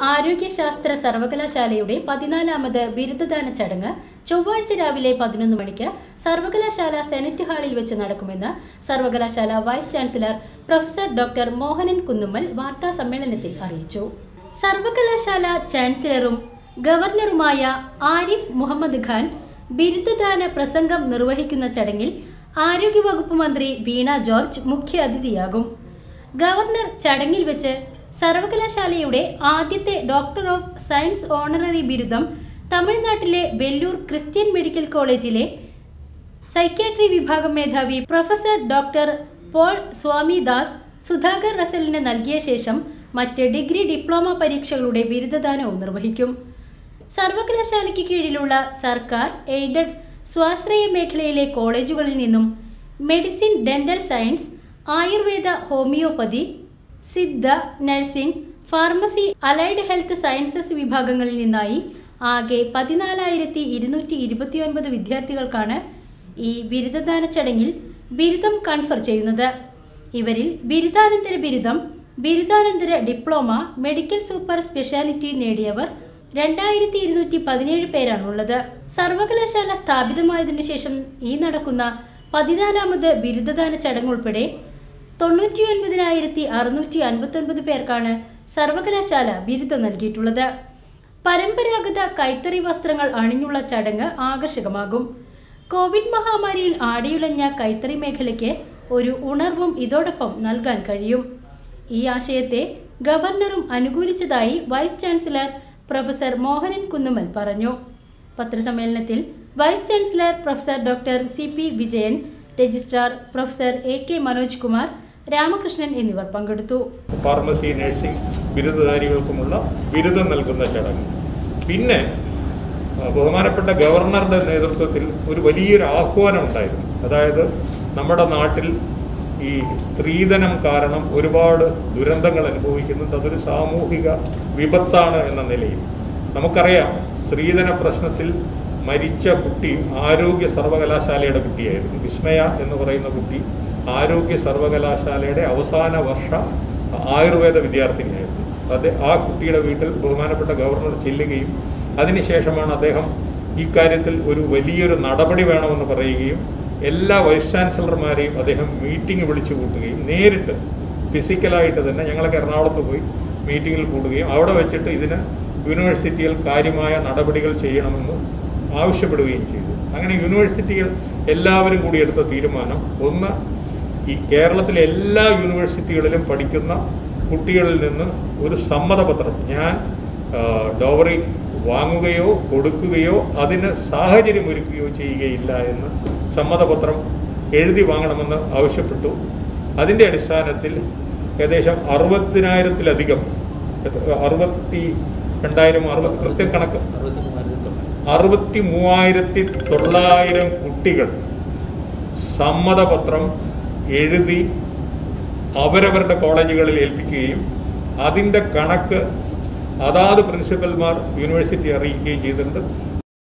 ആരോഗ്യശാസ്ത്ര സർവകലാശാലയുടെ പതിനാലാമത് ബിരുദദാന ചടങ്ങ് ചൊവ്വാഴ്ച രാവിലെ പതിനൊന്ന് മണിക്ക് സർവകലാശാല സെനറ്റ് ഹാളിൽ വെച്ച് നടക്കുമെന്ന് സർവകലാശാല vice chancellor professor doctor Mohanan Kunnummal വാർത്താ സമ്മേളനത്തിൽ അറിയിച്ചു സർവകലാശാല ചാൻസലറും ഗവർണറുമായ ആരിഫ് മുഹമ്മദ് ഖാൻ ബിരുദദാന പ്രസംഗം നിർവഹിക്കുന്ന ചടങ്ങിൽ ആരോഗ്യവകുപ്പ് മന്ത്രി വീണ ജോർജ് മുഖ്യ അതിഥിയാകും ഗവർണർ ചടങ്ങിൽ വെച്ച് സർവകലാശാലയുടെ ആദ്യത്തെ ഡോക്ടർ ഓഫ് സയൻസ് ഓണററി ബിരുദം തമിഴ്നാട്ടിലെ വെല്ലൂർ ക്രിസ്ത്യൻ മെഡിക്കൽ കോളേജിലെ സൈക്യാട്രി വിഭാഗം മേധാവി professor doctor Paul Swamidas Sudhakar റസലിന് നൽകിയ ശേഷം മറ്റ് ഡിഗ്രി ഡിപ്ലോമ പരീക്ഷകളുടെ ബിരുദദാനവും നിർവഹിക്കും സർവകലാശാലയ്ക്ക് കീഴിലുള്ള സർക്കാർ എയ്ഡഡ് സ്വാശ്രയ മേഖലയിലെ കോളേജുകളിൽ നിന്നും medicine dental science Ayurveda homeopathy Siddha nursing pharmacy allied health sciences വിഭാഗങ്ങളിൽ നിന്നായി ആകെ പതിനാലായിരത്തി ഇരുന്നൂറ്റി ഇരുപത്തിയൊൻപത് വിദ്യാർത്ഥികൾക്കാണ് ഈ ബിരുദദാന ചടങ്ങിൽ ബിരുദം കൺഫർ ചെയ്യുന്നത് ഇവരിൽ ബിരുദാനന്തര ബിരുദം ബിരുദാനന്തര ഡിപ്ലോമ മെഡിക്കൽ സൂപ്പർ സ്പെഷ്യാലിറ്റി നേടിയവർ രണ്ടായിരത്തി ഇരുന്നൂറ്റി പതിനേഴ് പേരാണുള്ളത് സർവകലാശാല സ്ഥാപിതമായതിനു ശേഷം ഈ നടക്കുന്ന പതിനാലാമത് ബിരുദദാന ചടങ്ങ് ഉൾപ്പെടെ തൊണ്ണൂറ്റി ഒൻപതിനായിരത്തി അറുന്നൂറ്റി അൻപത്തൊൻപത് പേർക്കാണ് സർവകലാശാല ബിരുദം നൽകിയിട്ടുള്ളത് പരമ്പരാഗത കൈത്തറി വസ്ത്രങ്ങൾ അണിഞ്ഞുള്ള ചടങ്ങ് ആകർഷകമാകും കോവിഡ് മഹാമാരിയിൽ ആടിയുലഞ്ഞ കൈത്തറി മേഖലയ്ക്ക് ഒരു ഉണർവും ഇതോടൊപ്പം നൽകാൻ കഴിയും ഈ ആശയത്തെ ഗവർണറും അനുകൂലിച്ചതായി vice chancellor professor Mohanan Kunnummal പറഞ്ഞു പത്രസമ്മേളനത്തിൽ vice chancellor professor doctor C P Vijayan registrar professor A K Manoj Kumar Ramakrishnan എന്നിവർ പങ്കെടുത്തു ഫാർമസി നഴ്സിംഗ് ബിരുദധാരികൾക്കുമുള്ള ബിരുദം നൽകുന്ന ചടങ്ങ് പിന്നെ ആ, ബഹുമാനപ്പെട്ട ഗവർണറുടെ നേതൃത്വത്തിൽ ഒരു വലിയൊരു ആഹ്വാനം ഉണ്ടായിരുന്നു അതായത് നമ്മുടെ നാട്ടിൽ ഈ സ്ത്രീധനം കാരണം ഒരുപാട് ദുരന്തങ്ങൾ അനുഭവിക്കുന്നുണ്ട് അതൊരു സാമൂഹിക വിപത്താണ് എന്ന നിലയിൽ നമുക്കറിയാം സ്ത്രീധന പ്രശ്നത്തിൽ മരിച്ച കുട്ടി ആരോഗ്യ സർവകലാശാലയുടെ കുട്ടിയായിരുന്നു വിസ്മയ എന്ന് പറയുന്ന കുട്ടി ആരോഗ്യ സർവകലാശാലയുടെ അവസാന വർഷ ആയുർവേദ വിദ്യാർത്ഥിനിയായിരുന്നു അത് ആ കുട്ടിയുടെ വീട്ടിൽ ബഹുമാനപ്പെട്ട ഗവർണർ ചെല്ലുകയും അതിനുശേഷമാണ് അദ്ദേഹം ഇക്കാര്യത്തിൽ ഒരു വലിയൊരു നടപടി വേണമെന്ന് പറയുകയും എല്ലാ വൈസ് ചാൻസലർമാരെയും അദ്ദേഹം മീറ്റിംഗ് വിളിച്ചു കൂട്ടുകയും നേരിട്ട് ഫിസിക്കലായിട്ട് തന്നെ ഞങ്ങളൊക്കെ എറണാകുളത്ത് പോയി മീറ്റിങ്ങിൽ കൂടുകയും അവിടെ വെച്ചിട്ട് ഇതിന് യൂണിവേഴ്സിറ്റികൾ കാര്യമായ നടപടികൾ ചെയ്യണമെന്ന് ആവശ്യപ്പെടുകയും ചെയ്തു അങ്ങനെ യൂണിവേഴ്സിറ്റികൾ എല്ലാവരും കൂടി എടുത്ത തീരുമാനം ഒന്ന് ഈ കേരളത്തിലെ എല്ലാ യൂണിവേഴ്സിറ്റികളിലും പഠിക്കുന്ന കുട്ടികളിൽ നിന്ന് ഒരു സമ്മതപത്രം ഞാൻ ആ, ഡോവറി വാങ്ങുകയോ കൊടുക്കുകയോ അതിന് സാഹചര്യം ഒരുക്കുകയോ ചെയ്യുകയില്ല എന്ന് സമ്മതപത്രം എഴുതി വാങ്ങണമെന്ന് ആവശ്യപ്പെട്ടു അതിൻ്റെ അടിസ്ഥാനത്തിൽ ഏകദേശം അറുപതിനായിരത്തിലധികം എത്ര- അറുപത്തി രണ്ടായിരം അറുപത് കൃത്യക്കണക്ക് അറുപത്തി മൂവായിരത്തി തൊള്ളായിരം കുട്ടികൾ സമ്മതപത്രം എഴുതി അവരവരുടെ കോളേജുകളിൽ ഏൽപ്പിക്കുകയും അതിൻ്റെ കണക്ക് അതാത് പ്രിൻസിപ്പൽമാർ യൂണിവേഴ്സിറ്റി അറിയിക്കുകയും ചെയ്തിട്ടുണ്ട്